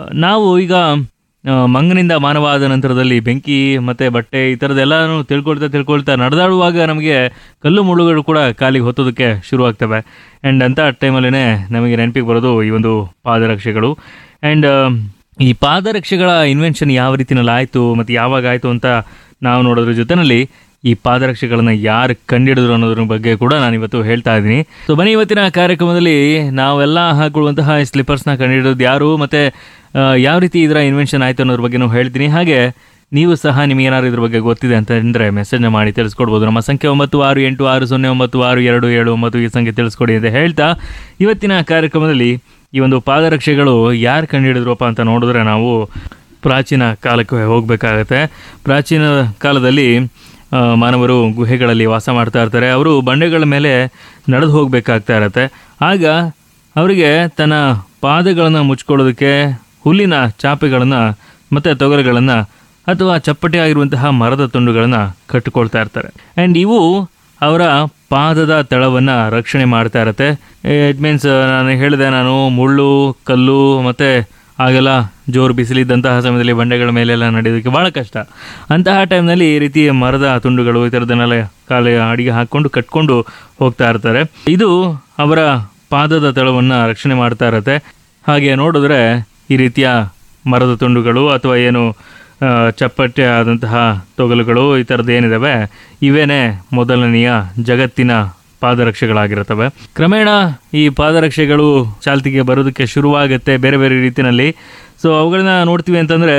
ನಾವು ಈಗ ಆ, ಮಂಗನಿಂದ ಮಾನವ ಆದ ನಂತರದಲ್ಲಿ ಬೆಂಕಿ ಮತ್ತು ಬಟ್ಟೆ ಈ ಥರದ್ದೆಲ್ಲನೂ ತಿಳ್ಕೊಳ್ತಾ ತಿಳ್ಕೊಳ್ತಾ ನಡೆದಾಡುವಾಗ ನಮಗೆ ಕಲ್ಲು ಮುಳ್ಳುಗಳು ಕೂಡ ಕಾಲಿಗೆ ಹೊತ್ತೋದಕ್ಕೆ ಶುರುವಾಗ್ತವೆ ಆ್ಯಂಡ್ ಅಂಥ ಟೈಮಲ್ಲೇ ನಮಗೆ ನೆನಪಿಗೆ ಬರೋದು ಈ ಒಂದು ಪಾದರಕ್ಷೆಗಳು ಆ್ಯಂಡ್ ಈ ಪಾದರಕ್ಷೆಗಳ ಇನ್ವೆನ್ಷನ್ ಯಾವ ರೀತಿನಲ್ಲಿ ಆಯಿತು ಮತ್ತು ಯಾವಾಗ ಆಯಿತು ಅಂತ ನಾವು ನೋಡೋದ್ರ ಜೊತೆಯಲ್ಲಿ ಈ ಪಾದರಕ್ಷೆಗಳನ್ನು ಯಾರು ಕಂಡಿಡಿದ್ರು ಅನ್ನೋದ್ರ ಬಗ್ಗೆ ಕೂಡ ನಾನು ಇವತ್ತು ಹೇಳ್ತಾ ಇದ್ದೀನಿ ಸೊ ಬನ್ನಿ ಇವತ್ತಿನ ಕಾರ್ಯಕ್ರಮದಲ್ಲಿ ನಾವೆಲ್ಲ ಹಾಕೊಳ್ಳುವಂತಹ ಸ್ಲಿಪ್ಪರ್ಸ್ನ ಕಂಡುಹಿಡಿಯೋದು ಯಾರು ಮತ್ತು ಯಾವ ರೀತಿ ಇದರ ಇನ್ವೆನ್ಷನ್ ಆಯಿತು ಅನ್ನೋದ್ರ ಬಗ್ಗೆನೂ ಹೇಳ್ತೀನಿ ಹಾಗೆ ನೀವು ಸಹ ನಿಮಗೆ ಏನಾದ್ರು ಇದ್ರ ಬಗ್ಗೆ ಗೊತ್ತಿದೆ ಅಂತ ಅಂದರೆ ಮೆಸೇಜ್ನ ಮಾಡಿ ತಿಳಿಸ್ಕೊಡ್ಬೋದು ನಮ್ಮ ಸಂಖ್ಯೆ ಒಂಬತ್ತು ಆರು ಎಂಟು ಆರು ಸೊನ್ನೆ ಒಂಬತ್ತು ಆರು ಎರಡು ಏಳು ಒಂಬತ್ತು ಈ ಸಂಖ್ಯೆ ತಿಳಿಸ್ಕೊಡಿ ಅಂತ ಹೇಳ್ತಾ ಇವತ್ತಿನ ಕಾರ್ಯಕ್ರಮದಲ್ಲಿ ಈ ಒಂದು ಪಾದರಕ್ಷೆಗಳು ಯಾರು ಕಂಡುಹಿಡಿದ್ರಪ್ಪ ಅಂತ ನೋಡಿದ್ರೆ ನಾವು ಪ್ರಾಚೀನ ಕಾಲಕ್ಕೆ ಹೋಗಬೇಕಾಗತ್ತೆ ಪ್ರಾಚೀನ ಕಾಲದಲ್ಲಿ ಆ, ಮಾನವರು ಗುಹೆಗಳಲ್ಲಿ ವಾಸ ಮಾಡ್ತಾ ಇರ್ತಾರೆ ಅವರು ಬಂಡೆಗಳ ಮೇಲೆ ನಡೆದು ಹೋಗಬೇಕಾಗ್ತಾ ಇರತ್ತೆ ಆಗ ಅವರಿಗೆ ತನ್ನ ಪಾದಗಳನ್ನು ಮುಚ್ಕೊಳ್ಳೋದಕ್ಕೆ ಹುಲ್ಲಿನ ಚಾಪೆಗಳನ್ನು ಮತ್ತು ತೊಗರುಗಳನ್ನು ಅಥವಾ ಚಪ್ಪಟೆ ಆಗಿರುವಂತಹ ಮರದ ತುಂಡುಗಳನ್ನು ಕಟ್ಟಿಕೊಳ್ತಾ ಇರ್ತಾರೆ ಆ್ಯಂಡ್ ಇವು ಅವರ ಪಾದದ ತಳವನ್ನು ರಕ್ಷಣೆ ಮಾಡ್ತಾ ಇರತ್ತೆ ಇಟ್ ಮೀನ್ಸ್ ನಾನು ಹೇಳಿದೆ ನಾನು ಮುಳ್ಳು ಕಲ್ಲು ಮತ್ತು ಆಗೆಲ್ಲ ಜೋರು ಬಿಸಿಲಿದ್ದಂತಹ ಸಮಯದಲ್ಲಿ ಬಂಡೆಗಳ ಮೇಲೆಲ್ಲ ನಡೆಯೋದಕ್ಕೆ ಭಾಳ ಕಷ್ಟ ಅಂತಹ ಟೈಮ್ನಲ್ಲಿ ಈ ರೀತಿ ಮರದ ತುಂಡುಗಳು ಈ ಥರದನ್ನೆಲ್ಲ ಕಾಲ ಅಡಿಗೆ ಹಾಕ್ಕೊಂಡು ಕಟ್ಕೊಂಡು ಹೋಗ್ತಾ ಇರ್ತಾರೆ ಇದು ಅವರ ಪಾದದ ತಳವನ್ನು ರಕ್ಷಣೆ ಮಾಡ್ತಾ ಇರತ್ತೆ ಹಾಗೆ ನೋಡಿದ್ರೆ ಈ ರೀತಿಯ ಮರದ ತುಂಡುಗಳು ಅಥವಾ ಏನು ಆ, ಚಪ್ಪಟೆ ಆದಂತಹ ತೊಗಲುಗಳು ಈ ಥರದ್ದು ಏನಿದಾವೆ ಇವೇನೇ ಮೊದಲನೆಯ ಜಗತ್ತಿನ ಪಾದರಕ್ಷೆಗಳಾಗಿರುತ್ತವೆ ಕ್ರಮೇಣ ಈ ಪಾದರಕ್ಷೆಗಳು ಚಾಲ್ತಿಗೆ ಬರೋದಕ್ಕೆ ಶುರುವಾಗುತ್ತೆ ಬೇರೆ ಬೇರೆ ರೀತಿಯಲ್ಲಿ ಸೊ ಅವುಗಳನ್ನ ನೋಡ್ತೀವಿ ಅಂತಂದರೆ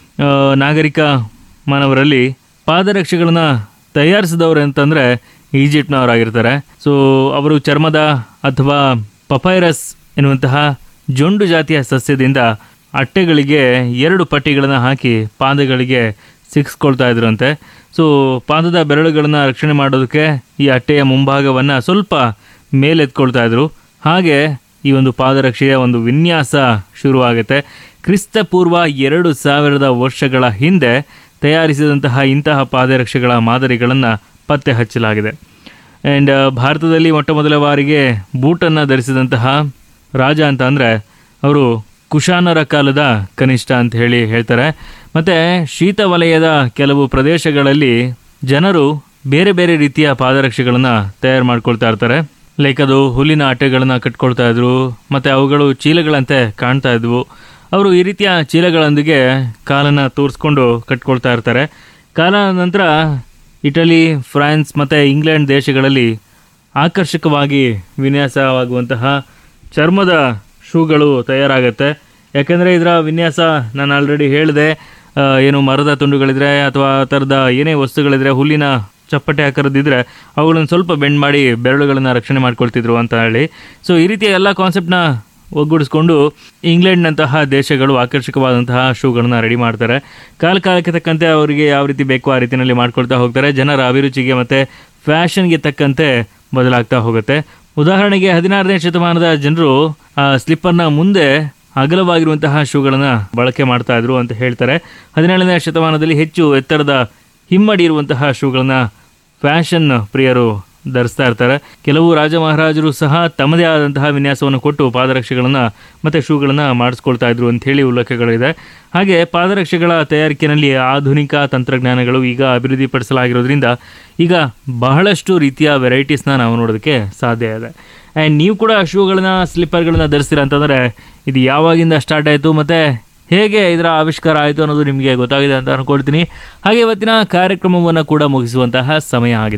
ನಾಗರಿಕ ಮಾನವರಲ್ಲಿ ಪಾದರಕ್ಷೆಗಳನ್ನ ತಯಾರಿಸಿದವರು ಅಂತಂದರೆ ಈಜಿಪ್ಟ್ನವರಾಗಿರ್ತಾರೆ ಸೊ ಅವರು ಚರ್ಮದ ಅಥವಾ ಪಪೈರಸ್ ಎನ್ನುವಂತಹ ಜೊಂಡು ಜಾತಿಯ ಸಸ್ಯದಿಂದ ಅಟ್ಟೆಗಳಿಗೆ ಎರಡು ಪಟ್ಟಿಗಳನ್ನು ಹಾಕಿ ಪಾದಗಳಿಗೆ ಸಿಕ್ಸ್ಕೊಳ್ತಾ ಇದ್ರಂತೆ ಸೊ ಪಾದದ ಬೆರಳುಗಳನ್ನು ರಕ್ಷಣೆ ಮಾಡೋದಕ್ಕೆ ಈ ಅಟ್ಟೆಯ ಮುಂಭಾಗವನ್ನು ಸ್ವಲ್ಪ ಮೇಲೆತ್ಕೊಳ್ತಾ ಇದ್ರು ಹಾಗೆ ಈ ಒಂದು ಪಾದರಕ್ಷೆಯ ಒಂದು ವಿನ್ಯಾಸ ಶುರುವಾಗುತ್ತೆ ಕ್ರಿಸ್ತ ಪೂರ್ವ ಎರಡು ಸಾವಿರದ ವರ್ಷಗಳ ಹಿಂದೆ ತಯಾರಿಸಿದಂತಹ ಇಂತಹ ಪಾದರಕ್ಷೆಗಳ ಮಾದರಿಗಳನ್ನು ಪತ್ತೆ ಹಚ್ಚಲಾಗಿದೆ ಆ್ಯಂಡ್ ಭಾರತದಲ್ಲಿ ಮೊಟ್ಟ ಮೊದಲ ಬಾರಿಗೆ ಬೂಟನ್ನು ಧರಿಸಿದಂತಹ ರಾಜ ಅಂತ ಅಂದರೆ ಅವರು ಕುಶಾನರ ಕಾಲದ ಕನಿಷ್ಠ ಅಂತ ಹೇಳಿ ಹೇಳ್ತಾರೆ ಮತ್ತು ಶೀತ ವಲಯದ ಕೆಲವು ಪ್ರದೇಶಗಳಲ್ಲಿ ಜನರು ಬೇರೆ ಬೇರೆ ರೀತಿಯ ಪಾದರಕ್ಷೆಗಳನ್ನು ತಯಾರು ಮಾಡ್ಕೊಳ್ತಾ ಇರ್ತಾರೆ ಲೈಕ್ ಅದು ಹುಲ್ಲಿನ ಆಟೆಗಳನ್ನು ಕಟ್ಕೊಳ್ತಾ ಇದ್ರು ಮತ್ತು ಅವುಗಳು ಚೀಲಗಳಂತೆ ಕಾಣ್ತಾ ಇದ್ವು ಅವರು ಈ ರೀತಿಯ ಚೀಲಗಳೊಂದಿಗೆ ಕಾಲನ್ನು ತೋರಿಸ್ಕೊಂಡು ಕಟ್ಕೊಳ್ತಾ ಇರ್ತಾರೆ ಕಾಲ ನಂತರ ಇಟಲಿ ಫ್ರಾನ್ಸ್ ಮತ್ತು ಇಂಗ್ಲೆಂಡ್ ದೇಶಗಳಲ್ಲಿ ಆಕರ್ಷಕವಾಗಿ ವಿನ್ಯಾಸವಾಗುವಂತಹ ಚರ್ಮದ ಶೂಗಳು ತಯಾರಾಗುತ್ತೆ ಯಾಕೆಂದರೆ ಇದರ ವಿನ್ಯಾಸ ನಾನು ಆಲ್ರೆಡಿ ಹೇಳಿದೆ ಆ, ಏನು ಮರದ ತುಂಡುಗಳಿದ್ರೆ ಅಥವಾ ಆ ಥರದ ಏನೇ ವಸ್ತುಗಳಿದ್ರೆ ಹುಲ್ಲಿನ ಚಪ್ಪಟೆ ಆಕಾರದಿದ್ರೆ ಅವುಗಳನ್ನು ಸ್ವಲ್ಪ ಬೆಂಡ್ ಮಾಡಿ ಬೆರಳುಗಳನ್ನು ರಕ್ಷಣೆ ಮಾಡ್ಕೊಳ್ತಿದ್ರು ಅಂತ ಹೇಳಿ ಸೊ ಈ ರೀತಿಯ ಎಲ್ಲ ಕಾನ್ಸೆಪ್ಟ್ನ ಒಗ್ಗೂಡಿಸ್ಕೊಂಡು ಇಂಗ್ಲೆಂಡ್ನಂತಹ ದೇಶಗಳು ಆಕರ್ಷಕವಾದಂತಹ ಶೂಗಳನ್ನ ರೆಡಿ ಮಾಡ್ತಾರೆ ಕಾಲ ಕಾಲಕ್ಕೆ ತಕ್ಕಂತೆ ಅವರಿಗೆ ಯಾವ ರೀತಿ ಬೇಕೋ ಆ ರೀತಿಯಲ್ಲಿ ಮಾಡ್ಕೊಳ್ತಾ ಹೋಗ್ತಾರೆ ಜನರ ಅಭಿರುಚಿಗೆ ಮತ್ತು ಫ್ಯಾಷನ್ಗೆ ತಕ್ಕಂತೆ ಬದಲಾಗ್ತಾ ಹೋಗುತ್ತೆ ಉದಾಹರಣೆಗೆ ಹದಿನಾರನೇ ಶತಮಾನದ ಜನರು ಆ ಸ್ಲಿಪ್ಪರ್ನ ಮುಂದೆ ಅಗಲವಾಗಿರುವಂತಹ ಶೂಗಳನ್ನು ಬಳಕೆ ಮಾಡ್ತಾ ಇದ್ರು ಅಂತ ಹೇಳ್ತಾರೆ ಹದಿನೇಳನೇ ಶತಮಾನದಲ್ಲಿ ಹೆಚ್ಚು ಎತ್ತರದ ಹಿಮ್ಮಡಿ ಇರುವಂತಹ ಶೂಗಳನ್ನ ಫ್ಯಾಷನ್ ಪ್ರಿಯರು ಧರಿಸ್ತಾ ಇರ್ತಾರೆ ಕೆಲವು ರಾಜ ಮಹಾರಾಜರು ಸಹ ತಮ್ಮದೇ ಆದಂತಹ ವಿನ್ಯಾಸವನ್ನು ಕೊಟ್ಟು ಪಾದರಕ್ಷೆಗಳನ್ನು ಮತ್ತು ಶೂಗಳನ್ನು ಮಾಡಿಸ್ಕೊಳ್ತಾ ಇದ್ರು ಅಂತ ಹೇಳಿ ಉಲ್ಲೇಖಗಳಿದೆ ಹಾಗೆ ಪಾದರಕ್ಷೆಗಳ ತಯಾರಿಕೆಯಲ್ಲಿ ಆಧುನಿಕ ತಂತ್ರಜ್ಞಾನಗಳು ಈಗ ಅಭಿವೃದ್ಧಿಪಡಿಸಲಾಗಿರೋದ್ರಿಂದ ಈಗ ಬಹಳಷ್ಟು ರೀತಿಯ ವೆರೈಟೀಸ್ನ ನಾವು ನೋಡೋದಕ್ಕೆ ಸಾಧ್ಯ ಇದೆ ಆ್ಯಂಡ್ ನೀವು ಕೂಡ ಶೂಗಳನ್ನ ಸ್ಲಿಪ್ಪರ್ಗಳನ್ನ ಧರಿಸ್ತೀರ ಅಂತಂದರೆ ಇದು ಯಾವಾಗಿಂದ ಸ್ಟಾರ್ಟ್ ಆಯಿತು ಮತ್ತು ಹೇಗೆ ಇದರ ಆವಿಷ್ಕಾರ ಆಯಿತು ಅನ್ನೋದು ನಿಮಗೆ ಗೊತ್ತಾಗಿದೆ ಅಂತ ಅನ್ಕೊಳ್ತೀನಿ ಹಾಗೆ ಇವತ್ತಿನ ಕಾರ್ಯಕ್ರಮವನ್ನು ಕೂಡ ಮುಗಿಸುವಂತಹ ಸಮಯ ಆಗಿದೆ